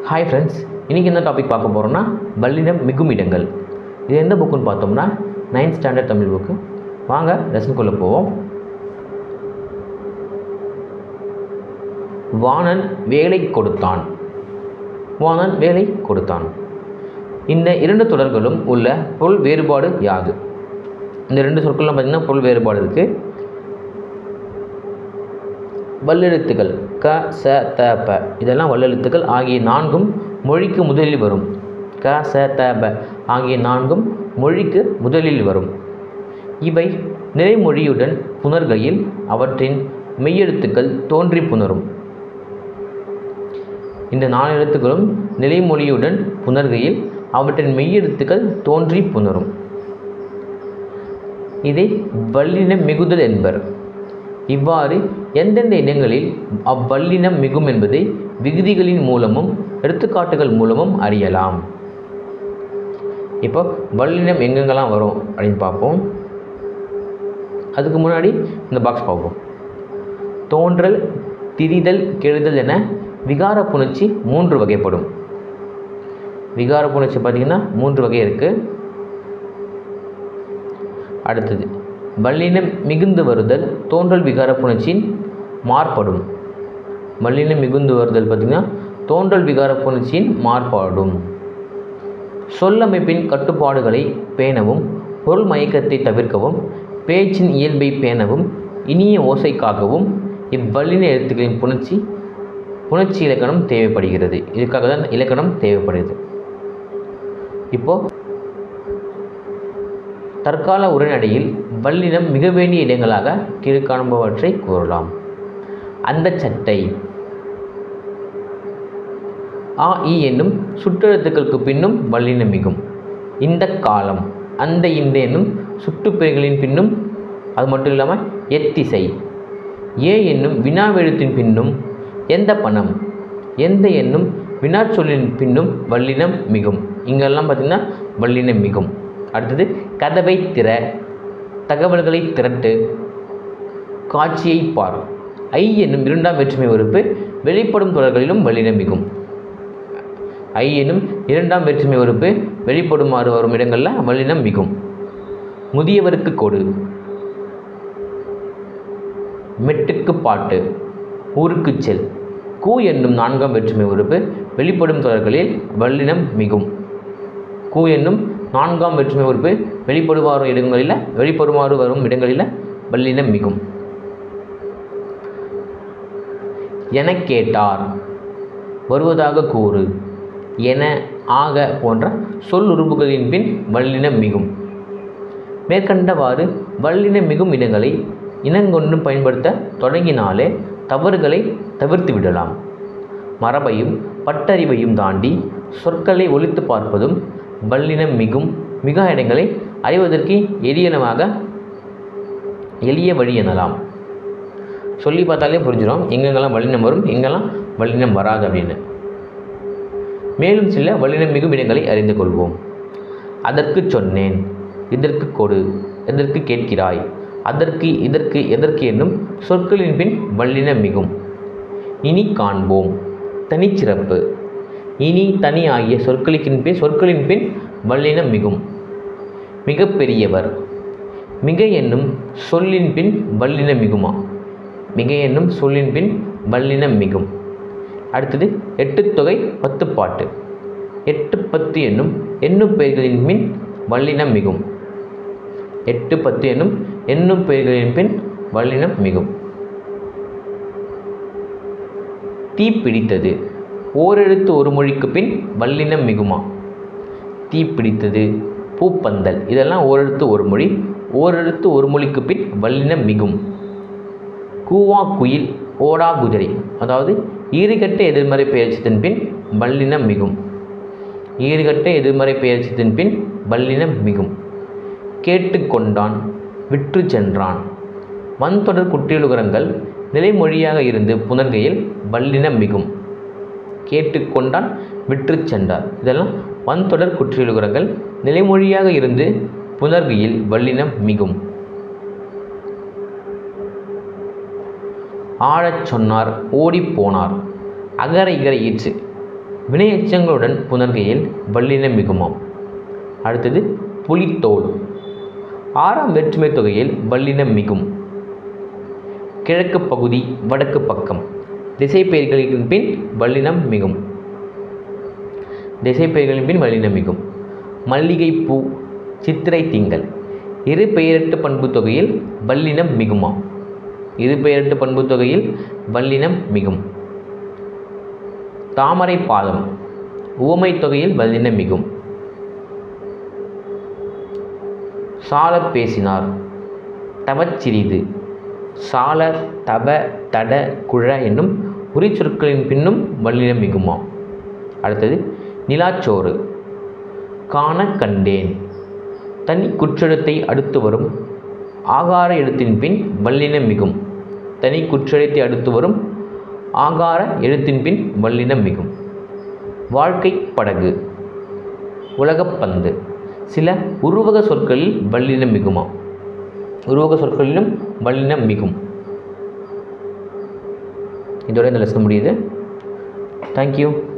hi friends இன்றைக்கி என்ன topic பார்க்க போகிறோம்னா வல்லினம் மிகும் இடங்கள் இது எந்த புக்குன்னு பார்த்தோம்னா நைன்த் ஸ்டாண்டர்ட் தமிழ் புக்கு வாங்க லெசனுக்குள்ளே போவோம் வாணன் வேலை கொடுத்தான் வாணன் வேலை கொடுத்தான் இந்த இரண்டு தொடர்களும் உள்ள பொருள் வேறுபாடு யாது இந்த ரெண்டு சொற்கள்லாம் பார்த்திங்கன்னா பொருள் வேறுபாடு இருக்குது வல்லெழுத்துக்கள் க ச த ப இதெல்லாம் வல்லெழுத்துக்கள் ஆகிய நான்கும் மொழிக்கு முதலில் வரும் க ச த ப ஆகிய நான்கும் மொழிக்கு முதலில் வரும் இவை நிறைமொழியுடன் புணர்கையில் அவற்றின் மெய்யெழுத்துக்கள் தோன்றி புணரும் இந்த நாலு எழுத்துக்களும் நிலைமொழியுடன் புணர்கையில் அவற்றின் மெய்யெழுத்துக்கள் தோன்றி புணரும் இதை வல்லினம் மிகுதல் என்பர் இவ்வாறு எந்தெந்த இடங்களில் அவ்வல்லினம் மிகும் என்பதை விகுதிகளின் மூலமும் எடுத்துக்காட்டுகள் மூலமும் அறியலாம் இப்போ வல்லினம் எங்கெங்கெல்லாம் வரும் அப்படின்னு பார்ப்போம் அதுக்கு முன்னாடி இந்த பாக்ஸ் பார்ப்போம் தோன்றல் திரிதல் கெழுதல் என விகார புணர்ச்சி மூன்று வகைப்படும் விகார புணர்ச்சி பார்த்திங்கன்னா மூன்று வகை இருக்குது அடுத்தது வல்லினம் மிகுந்து வருதல் தோன்றல் விகார புணர்ச்சியின் மாறுபடும் வல்லினம் மிகுந்து வருதல் பார்த்திங்கன்னா தோன்றல் விகார புணர்ச்சியின் மாறுபாடும் சொல்லமைப்பின் கட்டுப்பாடுகளை பேணவும் பொருள் மயக்கத்தை தவிர்க்கவும் பேச்சின் இயல்பை பேணவும் இனிய ஓசைக்காகவும் இவ்வல்லின எழுத்துக்களின் புணர்ச்சி புணர்ச்சி இலக்கணம் தேவைப்படுகிறது இதுக்காக தான் இலக்கணம் தேவைப்படுகிறது இப்போது தற்கால உரைநடையில் வல்லினம் மிக வேண்டிய இடங்களாக கீழ்காணுபவற்றை கூறலாம் அந்த சட்டை ஆ இ என்னும் சுற்றெழுத்துக்களுக்கு பின்னும் வல்லினம் மிகும் இந்த காலம் அந்த இந்த என்னும் சுட்டுப்பெயர்களின் பின்னும் அது மட்டும் இல்லாமல் எத்திசை ஏ என்னும் வினாவெழுத்தின் பின்னும் எந்த பணம் எந்த என்னும் வினாச்சொல்லின் பின்னும் வல்லினம் மிகும் இங்கெல்லாம் பார்த்திங்கன்னா வல்லினம் மிகும் அடுத்தது கதவை திற தகவல்களை திரட்டு காட்சியை பார் ஐ என்னும் இரண்டாம் வேற்றுமை உறுப்பு வெளிப்படும் தொடர்களிலும் வல்லினம் மிகும் ஐ என்னும் இரண்டாம் வேற்றுமை உறுப்பு வெளிப்படுமாறு வரும் இடங்களில் வல்லினம் மிகும் முதியவருக்கு கொடு மெட்டுக்கு பாட்டு ஊருக்கு செல் கூ என்னும் நான்காம் வேற்றுமை உறுப்பு வெளிப்படும் தொடர்களில் வல்லினம் மிகும் கூ என்னும் நான்காம் வேற்றுமை உறுப்பு வெளிப்படுமாறு இடங்களில் வெளிப்படுமாறு வரும் இடங்களில் வல்லினம் மிகும் என கேட்டார் வருவதாக கூறு என ஆக போன்ற சொல் உறுப்புகளின் பின் வல்லினம் மிகும் மேற்கண்டவாறு வல்லின மிகும் இடங்களை இனங்கொண்டு பயன்படுத்த தொடங்கினாலே தவறுகளை தவிர்த்து விடலாம் மரபையும் பட்டறிவையும் தாண்டி சொற்களை ஒழித்து பார்ப்பதும் வல்லினம் மிகும் மிக இடங்களை அறிவதற்கு எளியனமாக எளிய வழி எனலாம் சொல்லி பார்த்தாலே புரிஞ்சிடும் எங்கெங்கெல்லாம் வல்லினம் வரும் எங்கெல்லாம் வல்லினம் வராது அப்படின்னு மேலும் சில வல்லினம் மிகும் இடங்களை அறிந்து கொள்வோம் அதற்கு சொன்னேன் இதற்கு கொடு எதற்கு கேட்கிறாய் அதற்கு இதற்கு எதற்கு என்னும் சொற்களின் பின் வல்லினம் மிகும் இனி காண்போம் தனிச்சிறப்பு இனி தனி ஆகிய சொற்களின் பின் சொற்களின் பின் வல்லினம் மிகும் மிகப்பெரியவர் மிக என்னும் சொல்லின் பின் வல்லினம் மிகுமா மிக என்னும் சொல்லின் பின் வல்லினம் மிகும் அடுத்தது எட்டு தொகை பத்து பாட்டு எட்டு பத்து என்னும் எண்ணும் பெயர்களின் பின் வல்லினம் மிகும் எட்டு பத்து என்னும் எண்ணும் பெயர்களின் பின் வல்லினம் மிகும் தீ பிடித்தது ஓரெழுத்து ஒரு மொழிக்கு பின் வல்லினம் மிகுமா தீ பிடித்தது பூப்பந்தல் இதெல்லாம் ஓரெழுத்து ஒரு மொழி ஓரெழுத்து ஒரு மொழிக்கு பின் வல்லினம் மிகும் கூவா குயில் ஓடா குதிரை அதாவது ஈறுகட்ட எதிர்மறை பெயர்ச்சத்தின் பின் வல்லினம் மிகும் ஈறுகட்ட எதிர்மறை பெயர்ச்சத்தின் பின் வல்லினம் மிகும் கேட்டுக்கொண்டான் விற்று சென்றான் வன்தொடர் குற்றியலுகரங்கள் நிலைமொழியாக இருந்து புணர்கையில் வல்லினம் மிகும் கேட்டுக்கொண்டான் விற்று சென்றார் இதெல்லாம் வன்தொடர் குற்றியலுகரங்கள் நிலைமொழியாக இருந்து புணர்கையில் வல்லினம் மிகும் ஆழச் சொன்னார் ஓடிப் போனார் அகர இகர ஈற்று வினை எச்சங்களுடன் புணர்கையில் வல்லினம் மிகுமாம் அடுத்தது புலித்தோல் ஆறாம் வேற்றுமை தொகையில் வல்லினம் மிகும் கிழக்கு பகுதி வடக்கு பக்கம் திசை பெயர்களின் பின் வல்லினம் மிகும் திசை பெயர்களின் பின் வல்லினம் மிகும் மல்லிகைப்பூ சித்திரை திங்கள் இரு பெயரட்டு பண்பு தொகையில் வல்லினம் மிகுமா இரு பெயரட்டு பண்பு தொகையில் வல்லினம் மிகும் தாமரை பாதம் உவமை தொகையில் வல்லினம் மிகும் சாலப் பேசினார் தவச்சிறிது சால தப தட குழ என்னும் உரிச்சொற்களின் பின்னும் வல்லினம் மிகுமாம் அடுத்தது நிலாச்சோறு காண கண்டேன் தனி குற்றெழுத்தை அடுத்து வரும் ஆகார எழுத்தின் பின் வல்லினம் மிகும் தனி குற்றெழுத்தை அடுத்து வரும் ஆகார எழுத்தின் பின் வல்லினம் மிகும் வாழ்க்கை படகு உலகப்பந்து சில உருவக சொற்களில் வல்லினம் மிகுமா உருவக சொற்களிலும் வல்லினம் மிகும் இதோட இந்த லெசன் முடியுது தேங்க்யூ